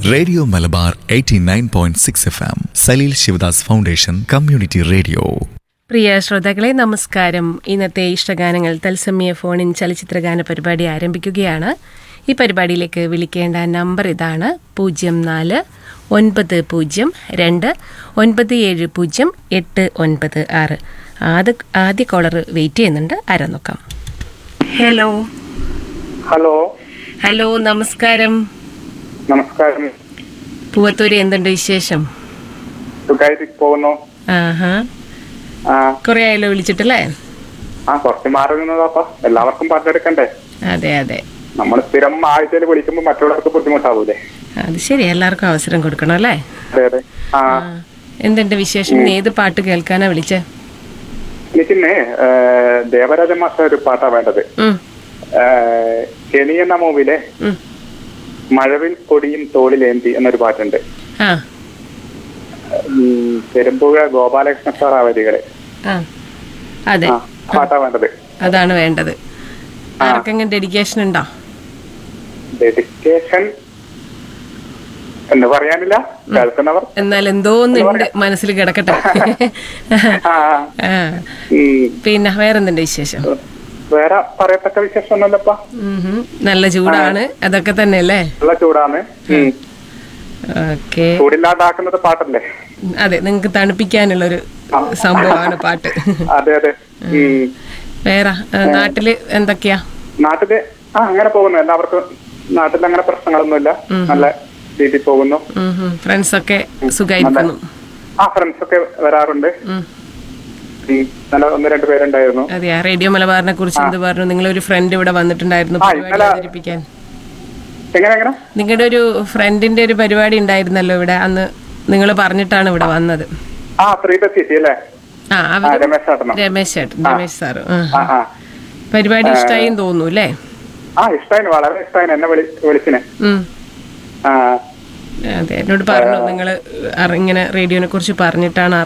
Radio Malabar 89.6 F M Saleel Shivadas foundation community radio പ്രിയ ശ്രോതാക്കളെ നമസ്കാരം ഇന്നത്തെ ഇഷ്ടഗാനങ്ങൾ തത്സമയ ഫോണിൻ ചലച്ചിത്രഗാന പരിപാടി ആരംഭിക്കുകയാണ് ഈ പരിപാടിയിലേക്ക് വിളിക്കേണ്ട നമ്പർ ഇതാണ് പൂജ്യം നാല് ഒൻപത് പൂജ്യം രണ്ട് ഒൻപത് ഏഴ് പൂജ്യം എട്ട് ഒൻപത് ആറ് ആദ്യ ആദ്യ കോളർ വെയിറ്റ് ചെയ്യുന്നുണ്ട് ആരാ നോക്കാം ഹലോ ഹലോ ഹലോ നമസ്കാരം നമസ്കാരം പൂവത്തൂര് എന്തുണ്ട് വിശേഷം സുഖമായിട്ട് പോകുന്നു ആഹാ ആ കുറേ ആയല്ലോ വിളിച്ചിട്ടല്ലേ ആ കുറച്ച് മാറി നിന്നതാപ്പ എല്ലാവർക്കും പങ്കെടുക്കണ്ടേ അതെ അതെ നമ്മൾ സ്ഥിരം ആഴ്ചയിൽ വിളിക്കുമ്പോൾ മറ്റുള്ളവർക്ക് ബുദ്ധിമുട്ടാവൂലേ അത് ശരി എല്ലാവർക്കും അവസരം കൊടുക്കണം അല്ലേ അതെ അതെ ആ ആ. എന്തുണ്ട് വിശേഷം ഇന്ന് ഏത് പാട്ട് കേൾക്കാനാ വിളിച്ചേ എനിക്കിന്ന് ഏ, ദേവരാജ മാസ്റ്റർ ഒരു പാട്ടാ വേണ്ടത് ഉം, ഏ, കെണി എന്ന മൂവിയിലെ ഉം. മഴവിൽ കൊടിയും തോളിലേന്തി എന്നൊരു പാട്ടുണ്ട് ആ ഉം, പെരുമ്പുഴ ഗോപാലകൃഷ്ണ സാർ ആ വരികള് ആ അതെ ആ പാട്ടാ വേണ്ടത് അതാണ് വേണ്ടത് ആർക്കെങ്കിലും ഡെഡിക്കേഷൻ ഉണ്ടോ ഡെഡിക്കേഷൻ എന്ന് പറയാനില്ല കേൾക്കുന്നവർ എന്നാൽ എന്തോ ഒന്നുണ്ട് മനസ്സിൽ കിടക്കട്ടെ ആ ആ ഉം, പിന്നെ വേറെന്തുണ്ട് വിശേഷം വേറെ പറയത്തക്ക വിശേഷമൊന്നുമല്ലപ്പ ഉം ഹും. നല്ല ചൂടാണ് അതൊക്കെ തന്നെ അല്ലേ നല്ല ചൂടാണ് ഉം. ഓക്കെ ചൂടില്ലാണ്ടാക്കുന്നത് പാട്ടല്ലേ അതെ നിങ്ങൾക്ക് തണുപ്പിക്കാനുള്ളൊരു സംഭവമാണ് പാട്ട് അതെ അതെ ഉം. വേറെ ആ, നാട്ടില് എന്തൊക്കെയാ നാട്ടില് ആ അങ്ങനെ പോകുന്നു എല്ലാവർക്കും നാട്ടിൽ അങ്ങനെ പ്രശ്നങ്ങളൊന്നുമില്ല നല്ല രീതിയിൽ പോകുന്നു ഫ്രണ്ട്സ് ഒക്കെ സുഖമായിരിക്കുന്നു ആ ഫ്രണ്ട്സ് ഒക്കെ വരാറുണ്ട് ഉം. ഉം. നല്ല ഒന്ന് രണ്ട് പേരുണ്ടായിരുന്നു അതെ ആ റേഡിയോ മലബാറിനെ കുറിച്ച് എന്ത് പറഞ്ഞു നിങ്ങളൊരു ഫ്രണ്ട് ഇവിടെ വന്നിട്ടുണ്ടായിരുന്നു ആ, പരിപാടി ഇന്നലെ- അവതരിപ്പിക്കാൻ എങ്ങനെ എങ്ങനെ നിങ്ങളുടെ ഒരു ഫ്രണ്ടിന്റെ ഒരു പരിപാടി ഉണ്ടായിരുന്നല്ലോ ഇവിടെ അന്ന് നിങ്ങൾ പറഞ്ഞിട്ടാണ് ഇവിടെ വന്നത് ആ ശ്രീപതി ചേച്ചി അല്ലേ ആ ആ അവര് രമേശ് ചേട്ടനോ രമേശ് ചേട്ടൻ രമേശ് സാറ് ആ. ആ ആ പരിപാടി ഇഷ്ടമായി തോന്നുന്നു അല്ലേ ആ ഇഷ്ടായിന് വളരെ ഇഷ്ടായിന് എന്നെ വിളി വിളിച്ചിന് ഉം. ആ അതെ എന്നോട് പറഞ്ഞു നിങ്ങൾ ഇങ്ങനെ റേഡിയോനെ കുറിച്ച് പറഞ്ഞിട്ടാണ്